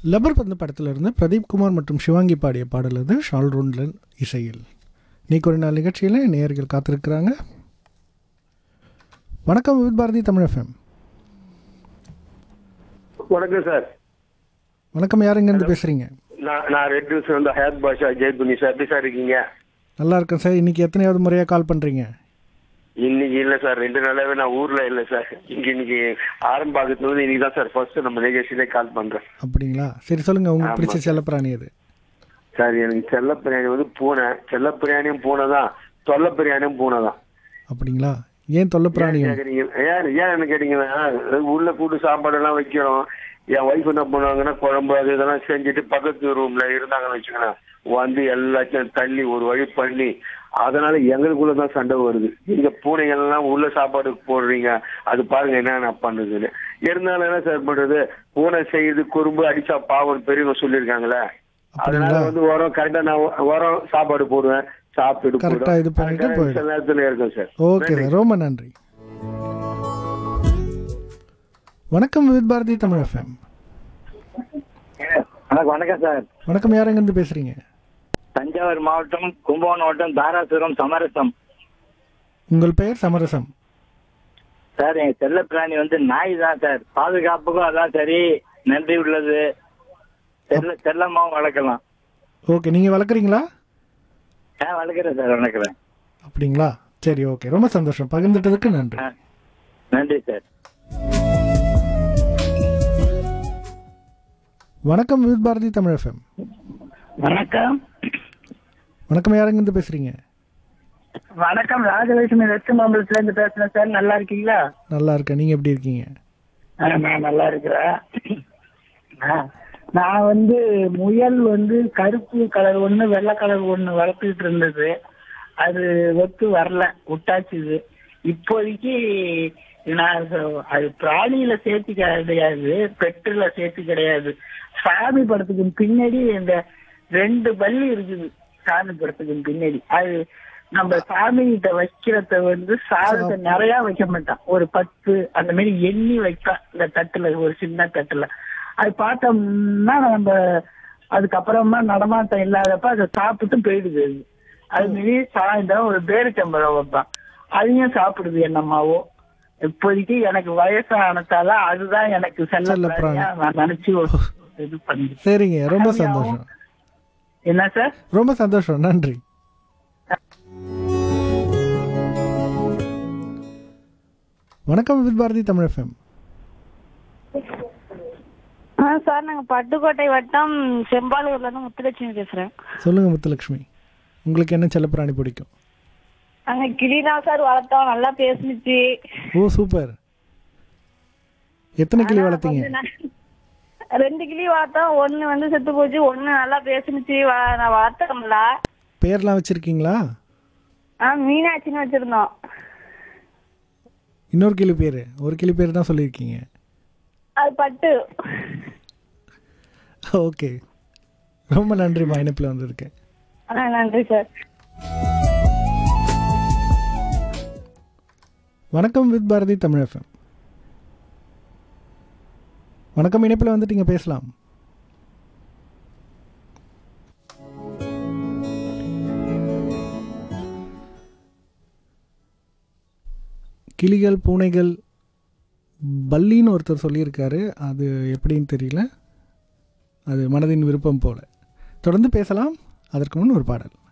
Rubber பந்து படத்திலிருந்து பிரதீப் குமார் மற்றும் சிவாங்கி பாடிய பாடல் அது ஷால்ரோன்லன் இசையில் நீக்கு ஒரு நாள் நிகழ்ச்சியில் நேயர்கள் காத்திருக்கிறாங்க வணக்கம் வித் பாரதி தமிழ் எஃப்எம் வணக்கம் சார் வணக்கம் யார் இங்கேருந்து பேசுகிறீங்க நான் நான் ரெட் நியூஸ் வந்து ஹயாத் பாஷா ஜெயதுனி சார் எப்படி சார் இருக்கீங்க நல்லா இருக்கேன் சார் இன்னைக்கு எத்தனையாவது முறையாக கால் பண்ணுறீங்க இன்னைக்கு இல்ல சார் ரெண்டு நாளாவே நான் ஊர்ல இல்ல சார் இங்க இன்னைக்கு ஆரம்பாக்கத்துல இருந்து இன்னைக்கு தான் சார் ஃபர்ஸ்ட் நம்ம நிகழ்ச்சியிலே கால் பண்றேன் அப்படிங்களா சரி சொல்லுங்கள் உங்களுக்கு பிடிச்ச செல்லப்பிராணி அது சார் எனக்கு செல்ல பிரியாணி வந்து பூனை செல்ல பிரியாணியும் பூனை தான் தொல்ல பிரியாணியும் பூனை தான் அப்படிங்களா ஏன் தொல்லப்பிராணியும் கேக்குறீங்க ஏன் ஏன் என்ன கேட்டீங்கன்னா உள்ள கூட்டு சாப்பாடு எல்லாம் வைக்கிறோம் என் ஒய்ஃப் என்ன பண்ணுவாங்கன்னா குழம்பு அது இதெல்லாம் செஞ்சுட்டு பக்கத்து ரூம்ல இருந்தாங்கன்னு வச்சுக்கோங்களேன் வந்து எல்லாத்தையும் தள்ளி ஒரு வழி பண்ணி அதனால எங்களுக்குள்ள தான் சண்டை வருது நீங்க பூனைகள் எல்லாம் உள்ள சாப்பாடு போடுறீங்க அது பாருங்க என்ன பண்ணுதுன்னு இருந்தாலும் என்ன சார் பண்றது பூனை செய்யுது குறும்பு அடிச்சா பாவம் பெரியவங்க சொல்லியிருக்காங்களே அதனால வந்து உரம் கரெக்டா நான் உரம் சாப்பாடு போடுவேன் சாப்பிட்டு Correct ஆ இது பண்ணிட்டு போயிடும். சில நேரத்துல இருக்கும் சார் ஓகே சார் ரொம்ப நன்றி வணக்கம் வித் பாரதி தமிழ் எஃப்எம் வணக்கம் வணக்கம் சார் வணக்கம் யார் எங்கேருந்து பேசுகிறீங்க தஞ்சாவூர் மாவட்டம் கும்பகோணம் மாவட்டம் தாராசுரம் சமரசம் உங்கள் பெயர் சமரசம் சார் எங்க செல்ல பிராணி வந்து நாய் தான் சார் பாதுகாப்புக்கும் அதான் சரி நன்றி உள்ளது செல்ல செல்லமாவும் வளர்க்கலாம் ஓகே நீங்கள் வளர்க்குறீங்களா ஆ வளர்க்குறேன் சார் வளர்க்குறேன் அப்படிங்களா சரி ஓகே ரொம்ப சந்தோஷம் பகிர்ந்துட்டதுக்கு நன்றி ஆ நன்றி சார் வணக்கம் வித் பாரதி தமிழ் எஃப்எம் வணக்கம் வணக்கம் யார் எங்கேருந்து பேசுகிறீங்க வணக்கம் ராஜலட்சுமி வெஸ்ட் மாம்பலத்துல இருந்து பேசுறேன் சார் நல்லா இருக்கீங்களா நல்லா இருக்கேன் நீங்கள் எப்படி இருக்கீங்க ஆ, நான் நல்லா இருக்கிறேன் ஆ, நான் வந்து முயல் வந்து கருப்பு கலர் ஒண்ணு வெள்ளை கலர் ஒண்ணு வளர்த்துக்கிட்டு இருந்தது அது ஒத்து வரல விட்டாச்சு இது இப்போதைக்கு நான் அது- அது பிராணியில சேர்த்து கிடையாது பெட்டுல சேர்த்து கிடையாது சாமி படத்துக்கு பின்னாடி இந்த ரெண்டு பல்லி இருக்குது சாமி படத்துக்கு பின்னாடி அது நம்ம சாமி கிட்ட வைக்கிறத வந்து சாதத்தை நிறைய வைக்க மாட்டான் ஒரு பத்து அந்த மாதிரி எண்ணி வைப்பான் இந்த தட்டுல ஒரு சின்ன தட்டுல அது பார்த்தோம்னா நம்ம அதுக்கப்புறமா நடமாட்டம் இல்லாதப்ப அதை சாப்பிட்டு போயிடுது அது அது மாரி சாயந்தரம் ஒரு பேரிச்சம்பழம் வைப்பான் அதையும் சாப்பிடுது என்னம்மாவோ இப்போதைக்கு எனக்கு வயசானதால அதுதான் எனக்கு செல்ல செல்லப்பிராணி. பிராணியா நான் நினைச்சு ஒரு இது பண்ணி சரிங்க ரொம்ப சந்தோஷம் என்ன சார் ரொம்ப சந்தோஷம் நன்றி வணக்கம் வித் பாரதி தமிழ் எஃப்எம் ஆ சார் நாங்க பட்டுக்கோட்டை வட்டம் செம்பாலூர்ல இருந்து முத்துலட்சுமி பேசுறேன் சொல்லுங்க முத்துலட்சுமி உங்களுக்கு என்ன செல்லப்பிராணி பிடிக்கும் அங்க கிளினா சார் வளர்த்தோம் நல்லா பேசுனுச்சு ஓ சூப்பர் எத்தனை கிளி வளர்த்தீங்க கொஞ்ச நாள் ரெண்டு கிளி வளர்த்தோம் ஒண்ணு வந்து செத்து போச்சு ஒண்ணு நல்லா பேசுனுச்சு வ- நான் வளர்த்தோம்ல பேர்லாம் வச்சிருக்கீங்களா ஆ மீனாட்சின்னு வச்சிருந்தோம் இன்னொரு கிளி பேர் ஒரு கிளி பேர் தான் சொல்லியிருக்கீங்க அது பட்டு ஓகே ரொம்ப நன்றிம்மா இணைப்பில் வந்திருக்கேன் ஆ நன்றி சார் வணக்கம் வித் பாரதி தமிழ் எஃப்எம் வணக்கம் இணைப்பில் வந்துட்டீங்க பேசலாம் கிளிகள் பூனைகள் பல்லின்னு ஒருத்தர் சொல்லியிருக்காரு அது எப்படின்னு தெரியல அது மனதின் விருப்பம் போல தொடர்ந்து பேசலாம் அதற்கு முன் ஒரு பாடல்